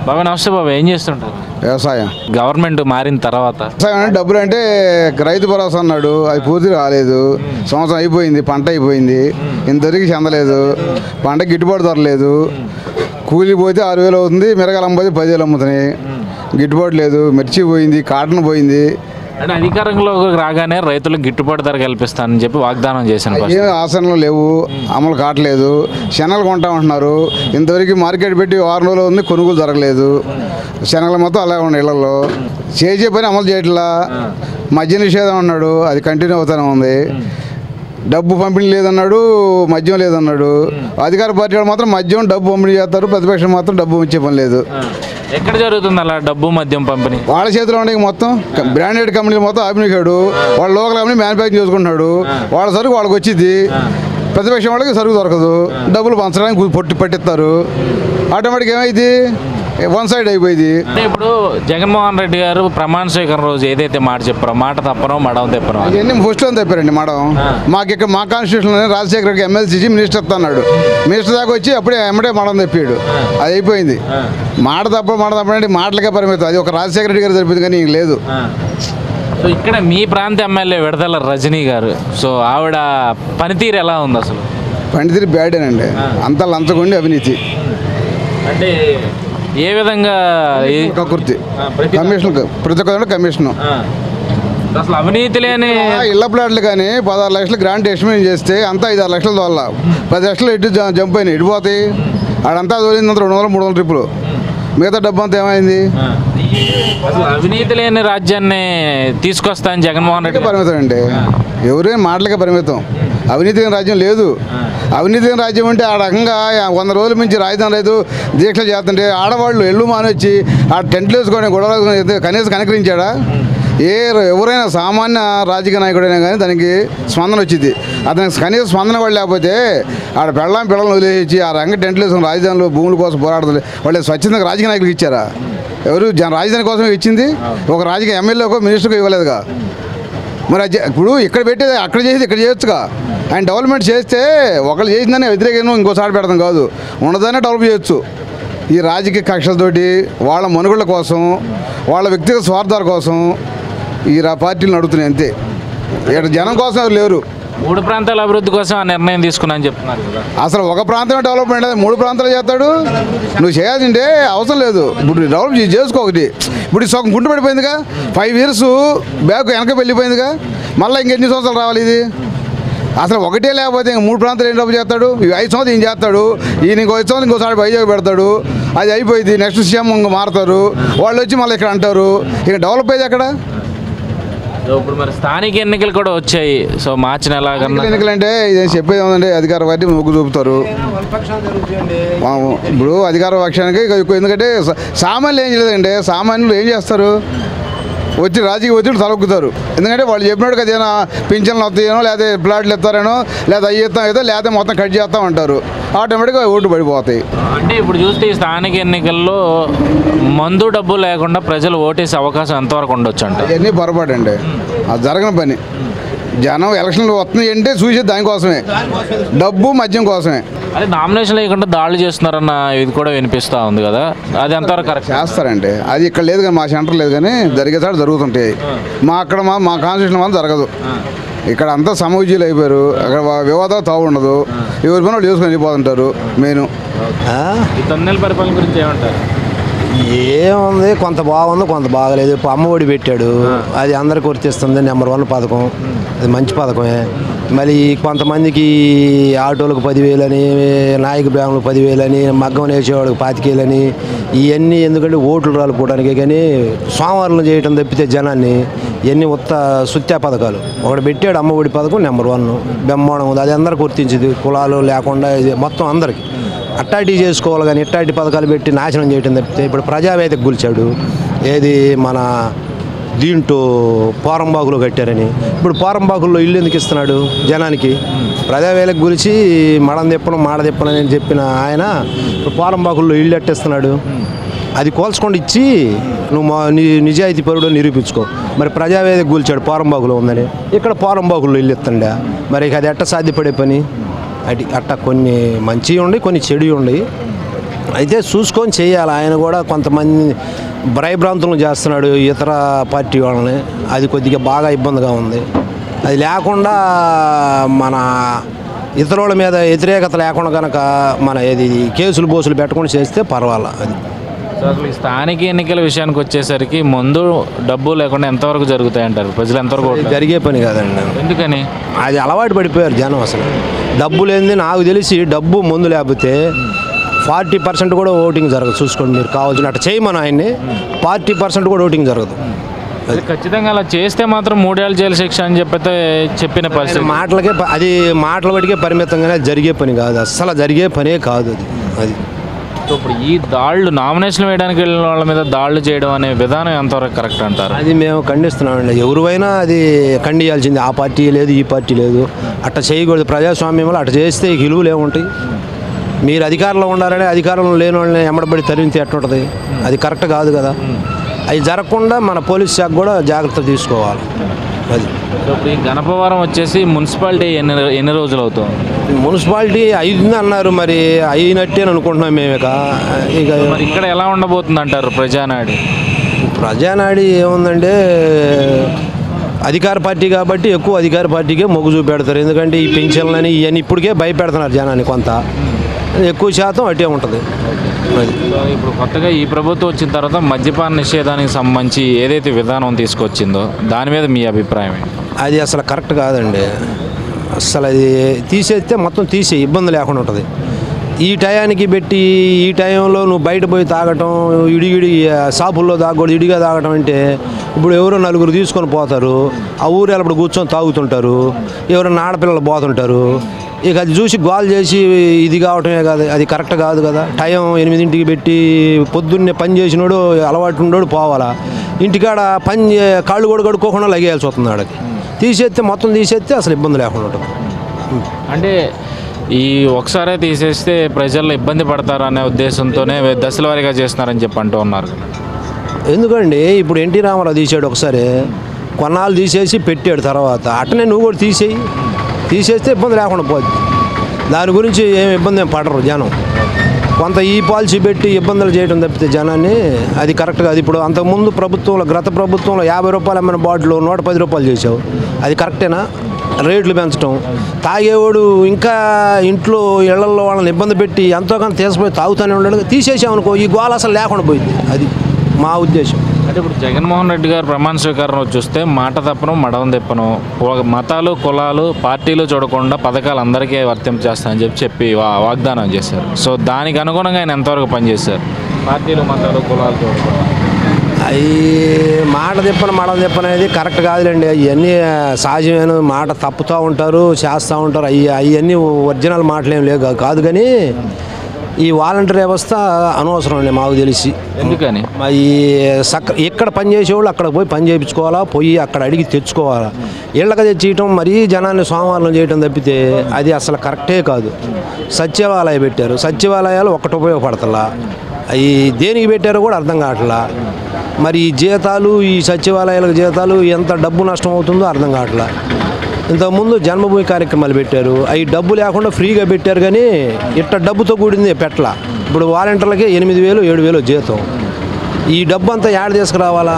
బాబా నమస్తే బాబా ఏం చేస్తుంటారు వ్యవసాయం గవర్నమెంట్ మారిన తర్వాత వ్యవసాయం అంటే డబ్బులు అంటే రైతు భరోసా అన్నాడు అది పూర్తి రాలేదు సంవత్సరం అయిపోయింది పంట అయిపోయింది ఇంతవరకు చెందలేదు పంట గిట్టుబాటు ధర లేదు కూలి పోతే ఆరు వేలు అవుతుంది మిరగాయలు అమ్మపోతే పదివేలు అమ్ముతున్నాయి గిట్టుబాటు లేదు మిర్చి పోయింది కాటన్ పోయింది అంటే అధికారంలోకి రాగానే రైతులకు గిట్టుబాటు ధర కల్పిస్తానని చెప్పి వాగ్దానం చేశాను first. ఏం ఆసనలు లేవు అమలు కావట్లేదు శనగలు కొంటామంటున్నారు ఇంతవరకు మార్కెట్ పెట్టి వారం రోజులు ఉంది కొనుగోలు జరగలేదు శనగలు మొత్తం అలా ఉన్నాయి ఇళ్లలో చేసే పని అమలు చేయట్లా మద్య నిషేధం అన్నాడు అది కంటిన్యూ అవుతూనే ఉంది డబ్బు పంపిణీ లేదన్నాడు మద్యం లేదన్నాడు అధికార పార్టీ వాళ్ళు మాత్రం మద్యం డబ్బు పంపిణీ చేస్తారు ప్రతిపక్షం మాత్రం డబ్బు ఇచ్చే పని లేదు ఎక్కడ జరుగుతుంది అలా డబ్బు మద్యం పంపిణీ వాళ్ళ చేతిలో ఉండే మొత్తం బ్రాండెడ్ కంపెనీలు మొత్తం ఆపినాడు వాళ్ళ లోకల్ కంపెనీ మ్యానుఫ్యాక్చర్ చేసుకుంటున్నాడు వాళ్ళ సరుకు వాళ్ళకి వచ్చింది ప్రతిపక్షం వాళ్ళకి సరుకు దొరకదు డబ్బులు పంచడానికి పొట్టి పట్టిస్తారు ఆటోమేటిక్ ఏమైంది వన్ సైడ్ అయిపోయింది అంటే ఇప్పుడు జగన్మోహన్ రెడ్డి గారు ప్రమాణ స్వీకారం రోజు ఏదైతే మాట చెప్పారో మాట తప్పనో మడవ తెప్పనో ఇవన్నీ ఫస్ట్ అని చెప్పారండి మేడం మాకు ఇక్కడ మా కాన్స్టిట్యూషన్లోనే రాజశేఖర రెడ్డి ఎమ్మెల్సీ ఇచ్చి మినిస్టర్ ఇస్తున్నాడు మినిస్టర్ దాకా వచ్చి అప్పుడే ఎమ్మడే మడం తెప్పాడు అది అయిపోయింది మాట తప్ప మాట తప్పండి మాటలకే పరిమితం అది ఒక రాజశేఖర రెడ్డి గారు సరిపోయింది కానీ ఇంక లేదు సో ఇక్కడ మీ ప్రాంత ఎమ్మెల్యే విడదల రజనీ గారు సో ఆవిడ పనితీరు ఎలా ఉంది అసలు పండితిరి బ్యాడేనండి అంతా లంచగొండి అవినీతి అంటే ఏ విధంగా ఈ- కకుర్తి ఆ, ప్రతి- కమిషన్ ప్రతి ఒక్కరు కమిషన్ ఆ. అసలు అవినీతి లేని ఇళ్ల ప్లాట్లు కానీ పదహారు లక్షలు గ్రాంట్ ఎస్టిమేట్ చేస్తే అంతా ఐదు ఆరు లక్షల దోళ్ళ పది లక్షలు ఎటు జ- జంప్ అయినాయి ఎడిపోతాయి ఆడంతా తోలిందంత రెండు వందలు మూడు వందల ట్రిప్పులు మిగతా డబ్బు అంతా ఏమైంది ఆ. అసలు అవినీతి లేని రాజ్యాన్ని తీసుకొస్తా అని జగన్మోహన్ రెడ్డి గారు- పరిమితం అండి ఎవరైనా మాటలకే పరిమితం అవినీతి లేని రాజ్యం లేదు అవినీతి లేని రాజ్యం అంటే ఆ రకంగా వంద రోజుల నుంచి రాజధాని రైతు దీక్షలు చేస్తుంటే ఆడవాళ్ళు ఎల్లు మానొచ్చి ఆ టెంట్లు వేసుకొని గొడవలు వేసుకొని కనీసం కనకరించాడా ఏ ఎవరైనా సామాన్య రాజకీయ నాయకుడైనా కానీ దానికి స్పందన వచ్చింది అతనికి కనీసం స్పందన వాళ్ళు లేకపోతే ఆడ పెళ్ళాం పిల్లలను వదిలేసి ఆ రంగ టెంట్లు వేసుకుని రాజధానిలో భూముల కోసం పోరాడుతుంది వాళ్ళు స్వచ్ఛందంగా రాజకీయ నాయకులకు ఇచ్చారా ఎవరు జన రాజధాని కోసం ఇచ్చింది ఒక రాజకీయ ఎమ్మెల్యేకో మినిస్టర్కో ఇవ్వలేదుగా మరి అది ఇప్పుడు ఇక్కడ పెట్టేది అక్కడ చేసేది ఇక్కడ చేయొచ్చుగా ఆయన డెవలప్మెంట్ చేస్తే ఒకళ్ళు చేసిందని వ్యతిరేకంగా ఇంకోసారి పెడతాం కాదు ఉన్నదానే డెవలప్ చేయొచ్చు ఈ రాజకీయ కక్షలతోటి వాళ్ళ మనుగళ్ళ కోసం వాళ్ళ వ్యక్తిగత స్వార్థాల కోసం ఈ రా పార్టీలు నడుతున్నాయి అంతే ఇక్కడ జనం కోసం ఎవరు లేరు మూడు ప్రాంతాల అభివృద్ధి కోసం ఆ నిర్ణయం తీసుకున్నా అని చెప్తున్నారు కదా అసలు ఒక ప్రాంతమే డెవలప్మెంట్ అది మూడు ప్రాంతాలు చేస్తాడు నువ్వు చేయాల్సింటే అవసరం లేదు ఇప్పుడు డెవలప్ చే- చేసుకో ఒకటి ఇప్పుడు ఈ సగం గుంటు పడిపోయిందిగా ఫైవ్ ఇయర్స్ బ్యాక్ వెనక వెళ్ళిపోయిందిగా మళ్ళీ ఇంకెన్ని సంవత్సరాలు రావాలి ఇది అసలు ఒకటే లేకపోతే ఇంక మూడు ప్రాంతాలు ఏం డబ్బు చేస్తాడు ఈ ఐదు సంవత్సరాలు ఈయన చేస్తాడు ఈయన ఇంకో ఐదు సంవత్సరాలు ఇంకోసారి వైజాగ్ పెడతాడు అది అయిపోయింది నెక్స్ట్ సీఎం ఇంక మారుతారు వాళ్ళు వచ్చి మళ్ళీ ఇక్కడ అంటారు ఇక డెవలప్ అయ్యేది అక్కడ సో ఇప్పుడు మరి స్థానిక ఎన్నికలు కూడా వచ్చాయి సో మార్చి నెల కన్నా ఎన్నికలు ఎన్నికలంటే ఇది చెప్పేది ఉందండి అధికార పార్టీ మొగ్గు చూపుతారు మా- ఇప్పుడు అధికార పక్షానికి ఇక ఎక్కువ ఎందుకంటే సా- సామాన్యులు ఏం చేయలేదండి సామాన్యులు ఏం చేస్తారు వచ్చి రాజకీయ ఒత్తిడి తలొక్కుతారు ఎందుకంటే వాళ్ళు చెప్పినట్టు కదా ఏదైనా పింఛన్లు వస్తాయనో లేదా ప్లాట్లు ఇస్తారనో లేదా అయ్యి ఇస్తాం ఏదో లేదా మొత్తం కట్ చేస్తాం అంటారు ఆటోమేటిక్గా ఓటు పడిపోతాయి అంటే ఇప్పుడు చూస్తే ఈ స్థానిక ఎన్నికల్లో మందు డబ్బు లేకుండా ప్రజలు ఓటేసే అవకాశం ఎంతవరకు ఉండొచ్చు అంటే ఇవన్నీ పొరపాటు అండి అది జరగని పని జనం ఎలక్షన్లు వస్తున్నాయి అంటే చూసేది దానికోసమే డబ్బు మద్యం కోసమే అదే నామినేషన్ లేకుండా దాడులు చేస్తున్నారన్న ఇది కూడా వినిపిస్తూ ఉంది కదా అది ఎంతవరకు కరెక్ట్ చేస్తారండి అది ఇక్కడ లేదు కానీ మా సెంటర్ లేదు కానీ జరిగేసారి జరుగుతుంటాయి మా అక్కడ మా మా కాన్స్టిట్యూషన్ మాత్రం జరగదు ఇక్కడ అంతా సమూజీలు అయిపోయారు అక్కడ వా- వివాదాలు తావు ఉండదు ఎవరి పని వాళ్ళు చేసుకొని వెళ్ళిపోతుంటారు మెయిన్ ఆ? ఈ తొమ్మిది పరిపాలన గురించి ఏమంటారు ఏముంది కొంత బాగుంది కొంత బాగలేదు ఇప్పుడు అమ్మఒడి పెట్టాడు అది అందరికి వర్తిస్తుంది నెంబర్ వన్ పథకం అది మంచి పథకమే మళ్ళీ కొంతమందికి ఆటోలకు పదివేలని నాయక బ్యాంకులకు పదివేలని మగ్గం వేసేవాడికి పాతికేలని ఇవన్నీ ఎందుకంటే ఓట్లు రాలుకోవడానికి కానీ సోమవారం చేయటం తప్పితే జనాన్ని ఇవన్నీ ఉత్త సుత్యా పథకాలు ఒకటి పెట్టాడు అమ్మఒడి పథకం నెంబర్ వన్ బ్రహ్మాండం ఉంది అది అందరికి వర్తించింది కులాలు లేకుండా ఇది మొత్తం అందరికి అట్టాటి చేసుకోవాలి కానీ ఇట్టాటి పథకాలు పెట్టి నాశనం చేయటం తప్పితే ఇప్పుడు ప్రజావేదిక గుల్చాడు ఏది మన దీంట్లో పోరంబాకులో కట్టారని ఇప్పుడు పోరంబాకుల్లో ఇల్లు ఎందుకు ఇస్తున్నాడు జనానికి ప్రజావేలకు గురించి మడం తిప్పడం మాడ తిప్పడం అని చెప్పిన ఆయన ఇప్పుడు పోరంబాకుల్లో ఇల్లు ఎట్టేస్తున్నాడు అది కోల్చుకొని ఇచ్చి నువ్వు మా నీ నిజాయితీ పరుడు నిరూపించుకో మరి ప్రజావేదిక కూల్చాడు పోరంబాకులో ఉందని ఇక్కడ పోరంబాకుల్లో ఇల్లు ఇస్తుండే మరి ఇక అది ఎట్ట సాధ్యపడే పని అటు అట్ట కొన్ని మంచి ఉండి కొన్ని చెడు ఉండి అయితే చూసుకొని చేయాలి ఆయన కూడా కొంతమంది భయభ్రాంతులను చేస్తున్నాడు ఇతర పార్టీ వాళ్ళని అది కొద్దిగా బాగా ఇబ్బందిగా ఉంది అది లేకుండా మన ఇతరుల మీద వ్యతిరేకత లేకుండా కనుక మన ఏది కేసులు బోసులు పెట్టకుండా చేస్తే పర్వాలా అది సో అసలు ఈ స్థానిక ఎన్నికల విషయానికి వచ్చేసరికి ముందు డబ్బు లేకుండా ఎంతవరకు జరుగుతాయి అంటారు ప్రజలు ఎంతవరకు ఇది ఓట్లు జరిగే పని కాదండి ఎందుకని అది అలవాటు పడిపోయారు జనం అసలు డబ్బు లేనిది నాకు తెలిసి డబ్బు ముందు లేకపోతే ఫార్టీ పర్సెంట్ కూడా ఓటింగ్ జరగదు చూసుకోండి మీరు కావాల్సినట్టు చేయమని ఆయన్ని ఫార్టీ పర్సెంట్ కూడా ఓటింగ్ జరగదు అది ఖచ్చితంగా అలా చేస్తే మాత్రం మూడేళ్ళ జైలు శిక్ష అని చెప్పితే చెప్పిన పరిస్థితి మాటలకే ప- అది మాటల బట్టికే పరిమితంగానే జరిగే పని కాదు అస్సలు జరిగే పనే కాదు అది అది సో ఇప్పుడు ఈ దాళ్ళు నామినేషన్ వేయడానికి వెళ్ళిన వాళ్ళ మీద దాళ్ళు చేయడం అనే విధానం ఎంతవరకు కరెక్ట్ అంటారు అది మేము ఖండిస్తున్నామండి ఎవరివైనా అది ఖండియాల్సింది ఆ పార్టీ లేదు ఈ పార్టీ లేదు అట్ట చేయకూడదు ప్రజాస్వామ్యంలో అట్ట చేస్తే విలువలు ఏముంటాయి మీరు అధికారంలో ఉండాలని అధికారంలో లేని వాళ్ళని ఎమ్మడబడి తరిమితే ఎట్టుంటుంది అది కరెక్ట్ కాదు కదా అది జరగకుండా మన పోలీస్ శాఖ కూడా జాగ్రత్త తీసుకోవాలి అది సో ఇప్పుడు ఈ గణపవరం వచ్చేసి మున్సిపాలిటీ ఎన్ని ఎన్ని రోజులు అవుతుంది మున్సిపాలిటీ అయింది అన్నారు మరి అయినట్టే అనుకుంటున్నాం మేము ఇక ఇక మరి ఇక్కడ ఎలా ఉండబోతుంది అంటారు ప్రజానాడి ప్రజానాడి ఏముందంటే అధికార పార్టీ కాబట్టి ఎక్కువ అధికార పార్టీకే మొగ్గు చూపెడతారు ఎందుకంటే ఈ పెన్షన్లని ఇవన్నీ ఇప్పటికే భయపెడుతున్నారు జనాన్ని కొంత ఎక్కువ శాతం అటే ఉంటుంది అది సో ఇప్పుడు కొత్తగా ఈ ప్రభుత్వం వచ్చిన తర్వాత మద్యపాన నిషేధానికి సంబంధించి ఏదైతే విధానం తీసుకొచ్చిందో దాని మీద మీ అభిప్రాయం ఏంటి అది అసలు కరెక్ట్ కాదండి అసలు అది తీసేస్తే మొత్తం తీసే ఇబ్బంది లేకుండా ఉంటుంది ఈ టయానికి పెట్టి ఈ టైంలో నువ్వు బయట పోయి తాగటం ఇడిగిడి షాపుల్లో తాగకూడదు ఇడిగా తాగటం అంటే ఇప్పుడు ఎవరో నలుగురు తీసుకొని పోతారు ఆ ఊరు ఇప్పుడు కూర్చొని తాగుతుంటారు ఎవరైనా ఆడపిల్లలు పోతుంటారు ఇక అది చూసి గోల్ చేసి ఇది కావటమే కాదు అది కరెక్ట్ కాదు కదా టైం ఎనిమిదింటికి పెట్టి పొద్దున్నే పని చేసినోడు అలవాటు ఉన్నోడు పోవాలా ఇంటికాడ పని చే- కాళ్ళు కూడా కడుక్కోకుండా లగేయాల్సి వస్తుంది ఆడకి తీసేస్తే మొత్తం తీసేస్తే అసలు ఇబ్బంది లేకుండా ఉంటుంది అంటే ఈ ఒకసారే తీసేస్తే ప్రజల్లో ఇబ్బంది పడతారు అనే ఉద్దేశంతోనే దశల వారీగా చేస్తున్నారని చెప్పి అంటూ ఉన్నారు కదా. ఎందుకండి ఇప్పుడు ఎన్టీ రామారావు తీసాడు ఒకసారి కొన్నాళ్ళు తీసేసి పెట్టాడు తర్వాత అట్టనే నువ్వు కూడా తీసేయి తీసేస్తే ఇబ్బంది లేకుండా పోద్ది దాని గురించి ఏం ఇబ్బంది ఏం పడరు జనం కొంత ఈ పాలసీ పెట్టి ఇబ్బందులు చేయడం తప్పితే జనాన్ని అది కరెక్ట్ కాదు ఇప్పుడు అంతకుముందు ప్రభుత్వంలో గత ప్రభుత్వంలో యాభై రూపాయలు అమ్మిన బాటిల్ నూట పది రూపాయలు చేసావు అది కరెక్టేనా రేట్లు పెంచడం తాగేవాడు ఇంకా ఇంట్లో ఇళ్లలో వాళ్ళని ఇబ్బంది పెట్టి ఎంతో కొంత తీసుకుపోయి తాగుతూనే ఉండడు తీసేసామనుకో ఈ గోల అసలు లేకుండా పోయింది అది మా ఉద్దేశం అంటే ఇప్పుడు జగన్మోహన్ రెడ్డి గారు ప్రమాణ స్వీకారం రోజు చూస్తే మాట తప్పను మడవం తిప్పను ఒక మతాలు కులాలు పార్టీలు చూడకుండా పథకాలు అందరికీ వర్తింపజేస్తానని చెప్పి చెప్పి వా- వాగ్దానం చేశారు సో దానికి అనుగుణంగా ఆయన ఎంతవరకు పనిచేశారు పార్టీలు మతాలు కులాలు చూడకుండా అవి మాట తిప్పను మడ తిప్పను అనేది కరెక్ట్ కాదులేండి అవన్నీ సహజమైన మాట తప్పుతూ ఉంటారు చేస్తూ ఉంటారు అవి అవన్నీ ఒరిజినల్ మాటలేం లేవు కాదు కానీ ఈ వాలంటీర్ వ్యవస్థ అనవసరం అండి మాకు తెలిసి ఎందుకని మరి సక్క ఎక్కడ పని చేసేవాళ్ళు అక్కడ పోయి పని చేయించుకోవాలా పోయి అక్కడ అడిగి తెచ్చుకోవాలా ఇళ్ళకి తెచ్చియటం మరీ జనాన్ని సోమవారం చేయటం తప్పితే అది అసలు కరెక్టే కాదు సచివాలయ పెట్టారు సచివాలయాలు ఒక్కటి ఉపయోగపడతలా అవి దేనికి పెట్టారో కూడా అర్థం కావట్లా మరి ఈ జీతాలు ఈ సచివాలయాలకు జీతాలు ఎంత డబ్బు నష్టం అవుతుందో అర్థం కావట్లా ఇంతకుముందు జన్మభూమి కార్యక్రమాలు పెట్టారు అవి డబ్బు లేకుండా ఫ్రీగా పెట్టారు కానీ ఇట్ట డబ్బుతో కూడింది పెట్టల ఇప్పుడు వాలంటీర్లకి ఎనిమిది వేలు ఏడు వేలు జీతం ఈ డబ్బు అంతా ఏడ తీసుకురావాలా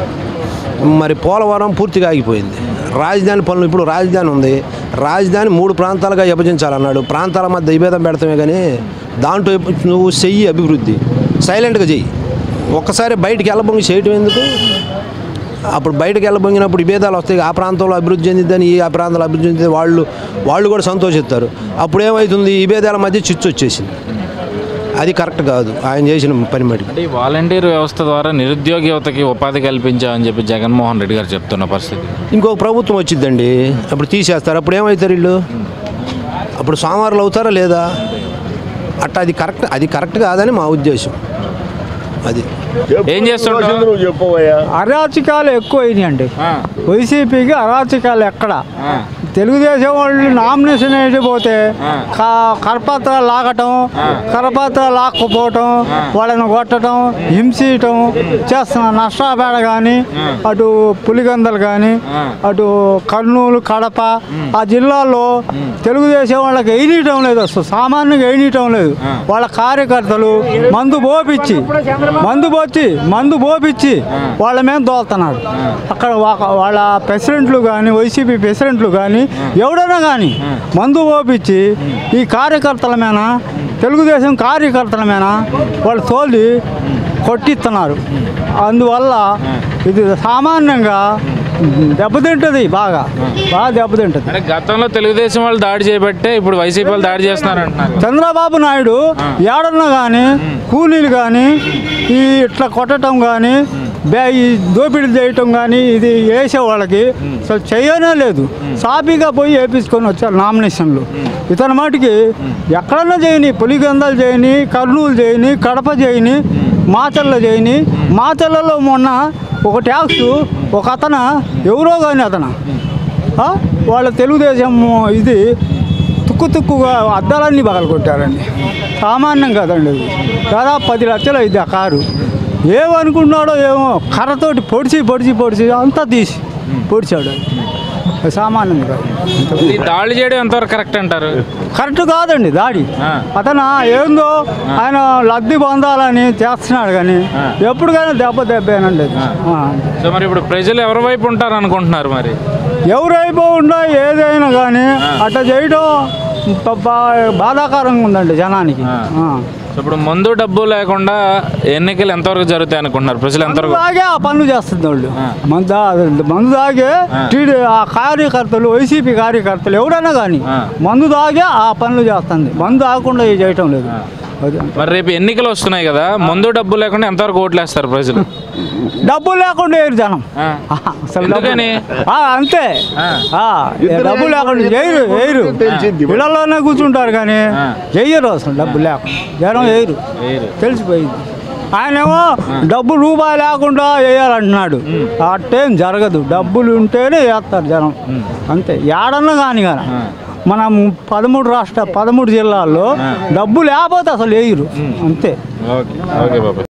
మరి పోలవరం పూర్తిగా ఆగిపోయింది రాజధాని పనులు ఇప్పుడు రాజధాని ఉంది రాజధాని మూడు ప్రాంతాలుగా విభజించాలన్నాడు ప్రాంతాల మధ్య విభేదం పెడతామే కానీ దాంట్లో నువ్వు చెయ్యి అభివృద్ధి సైలెంట్గా చెయ్యి ఒక్కసారి బయటికి వెళ్ళబొంగి చేయటం ఎందుకు అప్పుడు బయటకు వెళ్ళబొంగినప్పుడు విభేదాలు వస్తాయి ఆ ప్రాంతంలో అభివృద్ధి చెందిద్దని ఈ ఆ ప్రాంతంలో అభివృద్ధి చెందిద్దని వాళ్ళు వాళ్ళు కూడా సంతోషిస్తారు అప్పుడు ఏమవుతుంది ఈ విభేదాల మధ్య చిచ్చు వచ్చేసింది అది కరెక్ట్ కాదు ఆయన చేసిన పని మటుకు అంటే ఈ వాలంటీర్ వ్యవస్థ ద్వారా నిరుద్యోగ యువతకి ఉపాధి కల్పించామని చెప్పి జగన్మోహన్ రెడ్డి గారు చెప్తున్న పరిస్థితి ఇంకొక ప్రభుత్వం వచ్చిందండి అప్పుడు తీసేస్తారు అప్పుడు ఏమవుతారు వీళ్ళు అప్పుడు సోమవారాలు అవుతారా లేదా అట్లా అది కరెక్ట్ అది కరెక్ట్ కాదని మా ఉద్దేశం అది ఏం చేస్తుంటావు నువ్వు చెప్పవయ్యా అరాచకాలు ఎక్కువ అయినాయండి ఆ, వైసీపీకి అరాచకాలు ఎక్కడ ఆ, తెలుగుదేశం వాళ్ళు నామినేషన్ వేసిపోతే క- కరపత్రాలు లాగటం కరపత్రాలు లాక్కుపోవటం వాళ్ళని కొట్టడం హింసించటం చేస్తున్న నష్టాపేడ కానీ అటు పులిగందలు కానీ అటు కర్నూలు కడప ఆ జిల్లాల్లో తెలుగుదేశం వాళ్ళకి వేయనీయటం లేదు అసలు సామాన్యంగా వేయనీయటం లేదు వాళ్ళ కార్యకర్తలు మందు పోపిచ్చి మందు పోచి మందు పోపిచ్చి వాళ్ళ మీద దోలుతున్నాడు అక్కడ వా- వాళ్ళ ప్రెసిడెంట్లు కానీ వైసీపీ ప్రెసిడెంట్లు కానీ ఎవడైనా కానీ మందు పోపిచ్చి ఈ కార్యకర్తల మీద తెలుగుదేశం కార్యకర్తల మీద వాళ్ళు తోలి కొట్టిస్తున్నారు అందువల్ల ఇది సామాన్యంగా దెబ్బతింటుంది బాగా బాగా దెబ్బతింటుంది అంటే గతంలో తెలుగుదేశం వాళ్ళు దాడి చేయబట్టే ఇప్పుడు వైసీపీ వాళ్ళు దాడి చేస్తున్నారు అంటున్నారు చంద్రబాబు నాయుడు ఏడన్నా కానీ కూలీలు కానీ ఈ ఇట్లా కొట్టడం కానీ బే ఈ దోపిడీ చేయటం కానీ ఇది వేసే వాళ్ళకి అసలు చేయనే లేదు సాఫీగా పోయి వేపించుకొని వచ్చారు నామినేషన్లు ఇతని మాటికి ఎక్కడన్నా చేయని పులిగందాలు చేయని కర్నూలు చేయని కడప చేయని మాచర్ల చేయని మాచర్లలో మొన్న ఒక ట్యాక్స్ ఒక అతను ఎవరో కానీ అతను ఆ? వాళ్ళ తెలుగుదేశం ఇది తుక్కు తుక్కుగా అద్దాలన్నీ పగలు కొట్టారండి సామాన్యం కదండి అది దాదాపు పది లక్షలు అయింది ఆ కారు ఏమనుకున్నాడో ఏమో కర్రతోటి పొడిచి పొడిచి పొడిచి అంతా తీసి పొడిచాడు అది సామాన్యం కాదు ఈ దాడి చేయడం ఎంతవరకు కరెక్ట్ అంటారు కరెక్ట్ కాదండి దాడి ఆ. అతను ఏందో ఆయన లబ్ధి పొందాలని చేస్తున్నాడు కానీ ఎప్పటికైనా దెబ్బ దెబ్బేనండి అది. ఆ. సో మరి ఇప్పుడు ప్రజలు ఎవరి వైపు ఉంటారు అనుకుంటున్నారు మరి ఎవరైపో ఉన్నా ఏదైనా కానీ అట్లా చేయడం బా- బా- బాధాకరంగా ఉందండి జనానికి ఆ. ఆ. సో ఇప్పుడు మందు డబ్బు లేకుండా ఎన్నికలు ఎంతవరకు జరుగుతాయి అనుకుంటున్నారు ప్రజలు మందు ఎంతవరకు తాగే ఆ పనులు చేస్తుంది వాళ్ళు ఆ. మందు తా- మందు తాగే టీడీ ఆ కార్యకర్తలు వైసీపీ కార్యకర్తలు ఎవరైనా కానీ ఆ. మందు తాగే ఆ పనులు చేస్తుంది మందు తాగకుండా ఇది చేయటం లేదు అది మరి రేపు ఎన్నికలు వస్తున్నాయి కదా మందు డబ్బు లేకుండా ఎంతవరకు ఓట్లేస్తారు ప్రజలు డబ్బులు లేకుండా వేరు జనం ఆ. ఆహా, అసలు డబ్బు- ఎందుకని? ఆ, అంతే ఆ. ఆ, డబ్బు లేకుండా చేయరు వేయరు ఇళ్లలోనే కూర్చుంటారు కానీ ఆ. చెయ్యరు అసలు డబ్బు లేకుండా జనం వేయరు వేయరు. తెలిసిపోయింది ఆయనేమో డబ్బు రూపాయి లేకుండా వేయాలంటున్నాడు అట్టేం జరగదు డబ్బులు ఉంటేనే వేస్తారు జనం అంతే ఏడన్నా కానీ కానీ మనం పదమూడు రాష్ట్ర పదమూడు జిల్లాల్లో డబ్బు లేకపోతే అసలు వేయరు అంతే ఓకే ఓకే బాబా